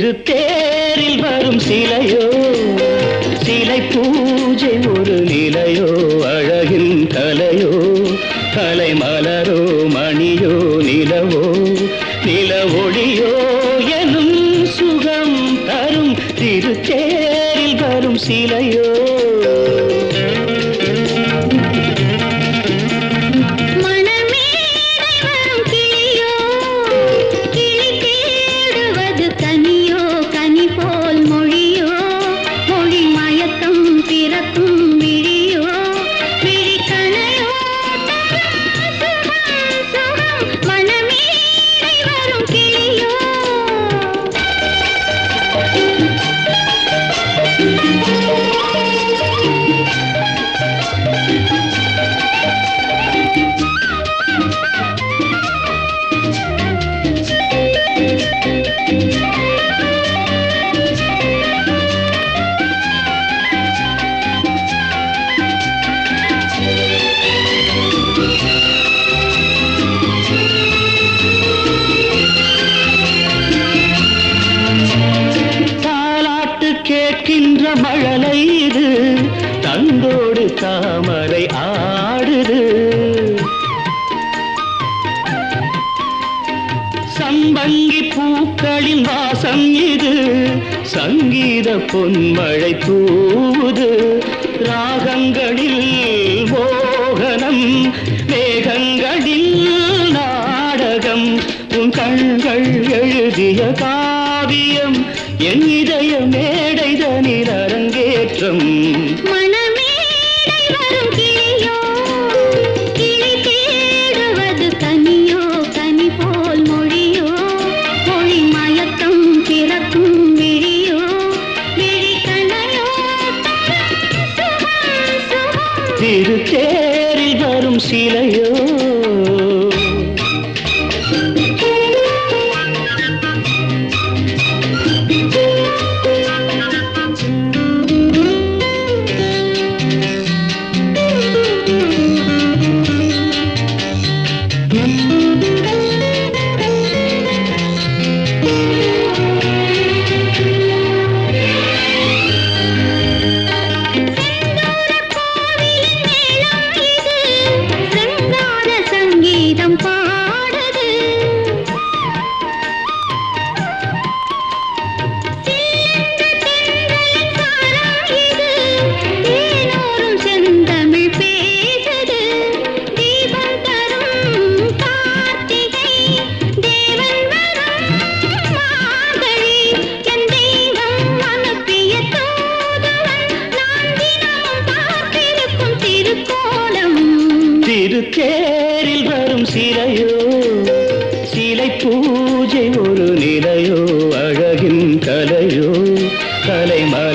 திருத்தேரில் வரும் சிலையோ சிலை பூஜை ஒரு நிலையோ அழகின் கலையோ கலை மலரோ மணியோ நிலவோ நில ஒளியோ எனும் சுகம் தரும் திருத்தேரில் வரும் சிலையோ மணமேடை வரும் கிளியோ கிளி தேடுவது கனியோ கனி போல் மொழியோ மொழி மயக்கம் பிறக்கும் விழியோ விழிக்கணையோ சுகம் சுகம் மணமேடை வரும் கிளியோ தாலாட்டு கேட்கின்ற மழலை இது தந்தோடு தாமரை ஆடுது சம்பங்கி பூக்களின் வாசம் இது சங்கீத பொன்மழை தூவுது ராகங்களில் மோகனம் மேகங்களில் நாடகம் உன் கண்கள் எழுதிய காவியம் என் இதய மேடைதனில் அரங்கேற்றம் மணமேடை வரும் கிளியோ கிளி தேடுவது கனியோ கனி போல் மொழியோ மொழி மயக்கம் பிறக்கும் விழியோ விழிக்கணையோ சுகம் சுகம் திருத்தேரில் வரும் சிலையோ செங்கால சங்கீதம் பாடுது தேனோரும் செந்தமிழ் பேசுது தீபம் தரும் கார்த்திகை தேவன் வரும் மார்கழி என் தெய்வம் அனுப்பிய தூதுவன் நான் தினமும் பார்த்திருக்கும் திருக்கோலம் திருத்தேரில் வரும் சிலையோ சிலை பூஜை ஒரு நிலையோ அழகின் கலையோ கலை